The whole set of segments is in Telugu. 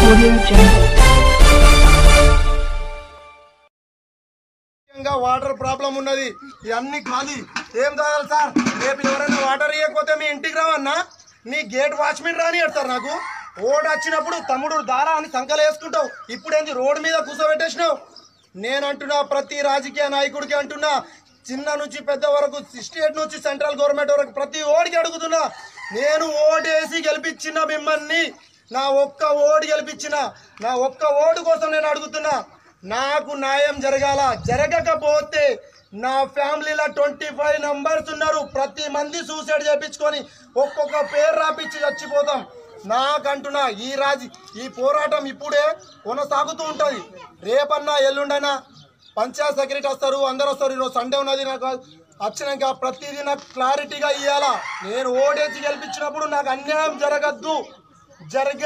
Audio Jungle. ముఖ్యంగా వాటర్ ప్రాబ్లం ఉన్నది ఇవన్నీ ఖాళీ ఏం తాగాలి సార్ రేపు ఎవరైనా వాటర్ ఇవ్వకపోతే మీ ఇంటికి రావన్నా నీ గేట్ వాచ్మెన్ రాని సార్ నాకు ఓడి వచ్చినప్పుడు తమ్ముడు దారా అని సంకలు వేసుకుంటావు ఇప్పుడు ఏంది రోడ్డు మీద కూర్చోబెట్టేసినావు నేను అంటున్నా ప్రతి రాజకీయ నాయకుడికి అంటున్నా చిన్న నుంచి పెద్ద వరకు స్టేట్ నుంచి సెంట్రల్ గవర్నమెంట్ వరకు ప్రతి ఓడికి అడుగుతున్నా నేను ఓటేసి గెలిపించిన మిమ్మల్ని నా ఒక్క ఓడి గెలిపించిన నా ఒక్క ఓటు కోసం నేను అడుగుతున్నా నాకు న్యాయం జరగాల జరగకపోతే నా ఫ్యామిలీలో ట్వంటీ ఫైవ్ నంబర్స్ ఉన్నారు ప్రతి మంది సూసైడ్ చేపించుకొని ఒక్కొక్క పేరు రాపించి చచ్చిపోతాం నాకంటున్నా ఈ రాజు ఈ పోరాటం ఇప్పుడే కొనసాగుతూ ఉంటుంది రేపన్నా ఎల్లుండైనా పంచాయత్ సెక్రటరీ వస్తారు అందరు వస్తారు ఈరోజు సండే ఉన్నది నాకు వచ్చినాక ప్రతిదీ నాకు క్లారిటీగా ఇవ్వాలా నేను ఓడేసి గెలిపించినప్పుడు నాకు అన్యాయం జరగద్దు జరగ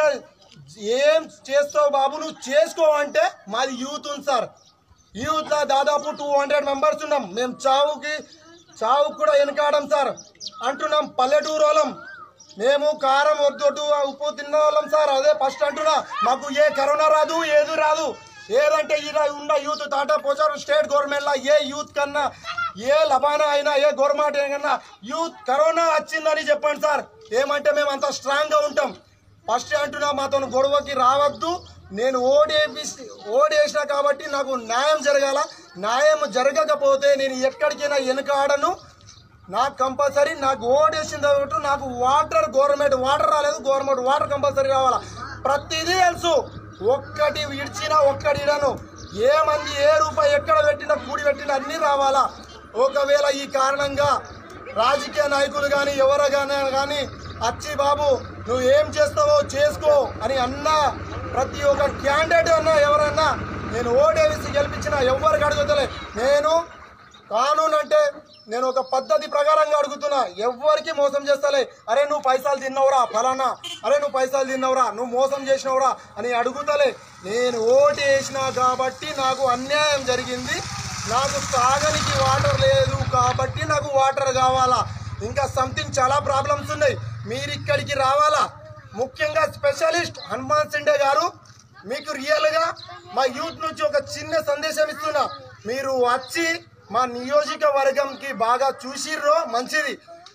ఏం చేస్తావు బాబు నువ్వు చేసుకో అంటే మాది యూత్ ఉంది సార్ యూత్ లో దాదాపు టూ హండ్రెడ్ మెంబర్స్ ఉన్నాం మేము చావుకి చావుకు కూడా వెనకాడం సార్ అంటున్నాం పల్లెటూరు వాళ్ళం మేము కారం వద్దొడ్డు ఉప్పు తిన్న వాళ్ళం సార్ అదే ఫస్ట్ అంటున్నా మాకు ఏ కరోనా రాదు ఏది రాదు ఏదంటే ఇలా ఉన్న యూత్ టాటా పోచారు స్టేట్ గవర్నమెంట్ లా ఏ యూత్ కన్నా ఏ లబానా అయినా ఏ గవర్నమెంట్ కన్నా యూత్ కరోనా వచ్చిందని చెప్పండి సార్ ఏమంటే మేము అంత స్ట్రాంగ్ గా ఉంటాం ఫస్ట్ అంటున్నా మాతో గొడవకి రావద్దు నేను ఓడేపి ఓడేసిన కాబట్టి నాకు న్యాయం జరగాల న్యాయం జరగకపోతే నేను ఎక్కడికైనా వెనకాడను నాకు కంపల్సరీ నాకు ఓడేసిన తర్వాత నాకు వాటర్ గవర్నమెంట్ వాటర్ రాలేదు గవర్నమెంట్ వాటర్ కంపల్సరీ రావాలా ప్రతిదీ తెలుసు ఒక్కటి విడిచినా ఒక్కటి ఇడను ఏ మంది ఏ రూపాయి ఎక్కడ పెట్టినా కూడి పెట్టినా అన్నీ రావాలా ఒకవేళ ఈ కారణంగా రాజకీయ నాయకులు కానీ ఎవరు కానీ కానీ అచ్చి బాబు నువ్వు ఏం చేస్తావో చేసుకో అని అన్నా ప్రతి ఒక్క క్యాండిడేట్ అన్నా ఎవరన్నా నేను ఓటేసి గెలిపించిన ఎవరికి అడుగుతలే నేను కానూన్ అంటే నేను ఒక పద్ధతి ప్రకారంగా అడుగుతున్నా ఎవ్వరికి మోసం చేస్తలే అరే నువ్వు పైసలు తిన్నవురా ఫలానా అరే నువ్వు పైసలు తిన్నవురా నువ్వు మోసం చేసినవురా అని అడుగుతలే నేను ఓటు వేసినా కాబట్టి నాకు అన్యాయం జరిగింది నాకు తాగనికి వాటర్ లేదు కాబట్టి నాకు వాటర్ కావాలా ఇంకా సంథింగ్ చాలా ప్రాబ్లమ్స్ ఉన్నాయి మీరు ఇక్కడికి రావాలా ముఖ్యంగా స్పెషలిస్ట్ హనుమాన్ సిండే గారు మీకు రియల్గా మా యూత్ నుంచి ఒక చిన్న సందేశం ఇస్తున్నా మీరు వచ్చి మా నియోజకవర్గంకి బాగా చూసిర్రో మంచిది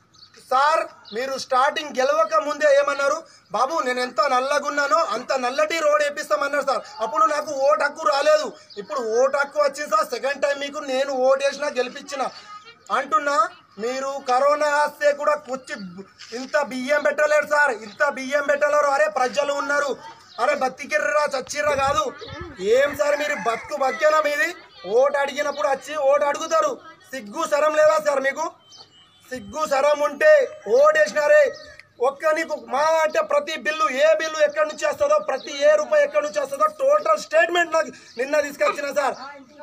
సార్ మీరు స్టార్టింగ్ గెలవక ముందే ఏమన్నారు బాబు నేను ఎంత నల్లగున్నానో అంత నల్లటి రోడ్ వేపిస్తామన్నారు సార్ అప్పుడు నాకు ఓటు హక్కు రాలేదు ఇప్పుడు ఓటు హక్కు వచ్చింది సార్ సెకండ్ టైం మీకు నేను ఓటు వేసిన గెలిపించిన అంటున్నా మీరు కరోనా వస్తే కూడా కుచ్చి ఇంత బియ్యం పెట్టలేరు సార్ ఇంత బియ్యం పెట్టలేరు అరే ప్రజలు ఉన్నారు అరే బతికిర్రా చచ్చిర్రా కాదు ఏం సార్ మీరు బతుకు బతికేనా మీది ఓటు అడిగినప్పుడు వచ్చి ఓటు అడుగుతారు సిగ్గు సరం లేదా సార్ మీకు సిగ్గు సరం ఉంటే ఓడేసినారే ఒక్క నీకు మా అంటే ప్రతి బిల్లు ఏ బిల్లు ఎక్కడి నుంచి వస్తుందో ప్రతి ఏ రూపాయి ఎక్కడి నుంచి వస్తుందో టోటల్ స్టేట్మెంట్ నాకు నిన్న తీసుకొచ్చిన సార్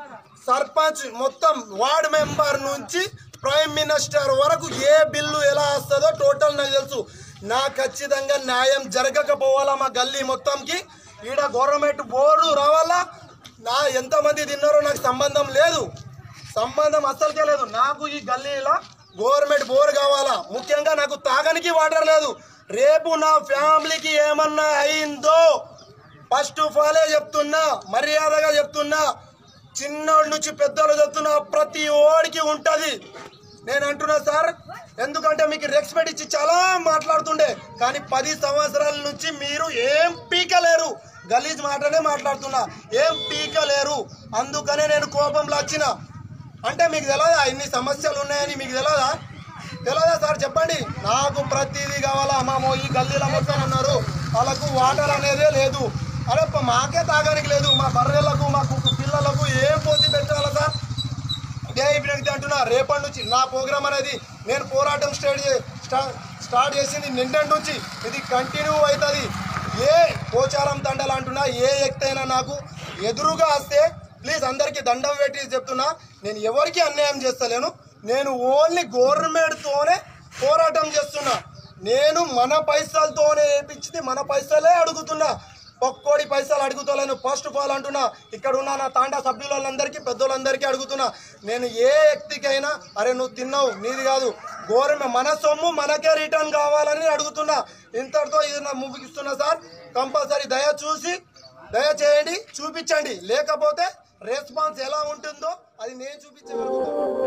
సర్పంచ్ మొత్తం వార్డ్ మెంబర్ నుంచి ప్రైమ్ మినిస్టర్ వరకు ఏ బిల్లు ఎలా వస్తుందో టోటల్ నాకు తెలుసు నా ఖచ్చితంగా న్యాయం జరగకపోవాలా మా గల్లీ మొత్తంకి ఈడ గవర్నమెంట్ బోర్డు రావాలా నా ఎంతమంది తిన్నారో నాకు సంబంధం లేదు సంబంధం అస్సలకే లేదు నాకు ఈ గల్లీలో గవర్నమెంట్ బోర్ కావాలా ముఖ్యంగా నాకు తాగనికి వాటర్ లేదు రేపు నా ఫ్యామిలీకి ఏమన్నా అయిందో ఫస్ట్ ఆఫ్ ఆలే చెప్తున్నా మర్యాదగా చెప్తున్నా చిన్నోడి నుంచి పెద్దోళ్ళు చెప్తున్నా ప్రతి ఓడికి ఉంటది నేను అంటున్నా సార్ ఎందుకంటే మీకు రెస్పెక్ట్ ఇచ్చి చాలా మాట్లాడుతుండే కానీ పది సంవత్సరాల నుంచి మీరు ఏం పీకలేరు గలీజ్ మాటనే మాట్లాడుతున్నా ఏం పీకలేరు అందుకనే నేను కోపంలో వచ్చిన అంటే మీకు తెలియదా ఇన్ని సమస్యలు ఉన్నాయని మీకు తెలియదా తెలియదా సార్ చెప్పండి నాకు ప్రతిదీ కావాలా మామో ఈ గల్లీలో మొత్తం ఉన్నారు వాళ్ళకు వాటర్ అనేదే లేదు అరే ప- మాకే తాగడానికి లేదు మా బర్రెలకు మా కుక్క పిల్లలకు ఏం పోసి పెట్టాలా సార్ ఇదే ఇప్పుడు అంటున్నా రేపటి నుంచి నా ప్రోగ్రామ్ అనేది నేను పోరాటం స్టార్ట్ చే- స్టా- స్టార్ట్ చేసింది నిండటి నుంచి ఇది కంటిన్యూ అవుతుంది ఏ పోచారం దండలు అంటున్నా ఏ ఎక్ట్ అయినా నాకు ఎదురుగా వస్తే ప్లీజ్ అందరికీ దండం పెట్టి చెప్తున్నా నేను ఎవరికి అన్యాయం చేస్తలేను నేను ఓన్లీ గవర్నమెంట్తోనే పోరాటం చేస్తున్నా నేను మన పైసలతోనే వేయించింది మన పైసలే అడుగుతున్నా ఒక్కోడి పైసలు అడుగుతలేను ఫస్ట్ ఆఫ్ ఆల్ అంటున్నా ఇక్కడ ఉన్న నా తాండా సభ్యులందరికీ పెద్దోళ్ళందరికీ అడుగుతున్నా నేను ఏ వ్యక్తికైనా అరే నువ్వు తిన్నావు నీది కాదు గవర్నమెంట్ మన సొమ్ము మనకే రిటర్న్ కావాలని అడుగుతున్నా ఇంతటితో ఇది నా ముగిస్తున్నా సార్ కంపల్సరీ దయ చూసి దయచేయండి చూపించండి లేకపోతే రెస్పాన్స్ ఎలా ఉంటుందో అది నేను చూపించగలుగుతాను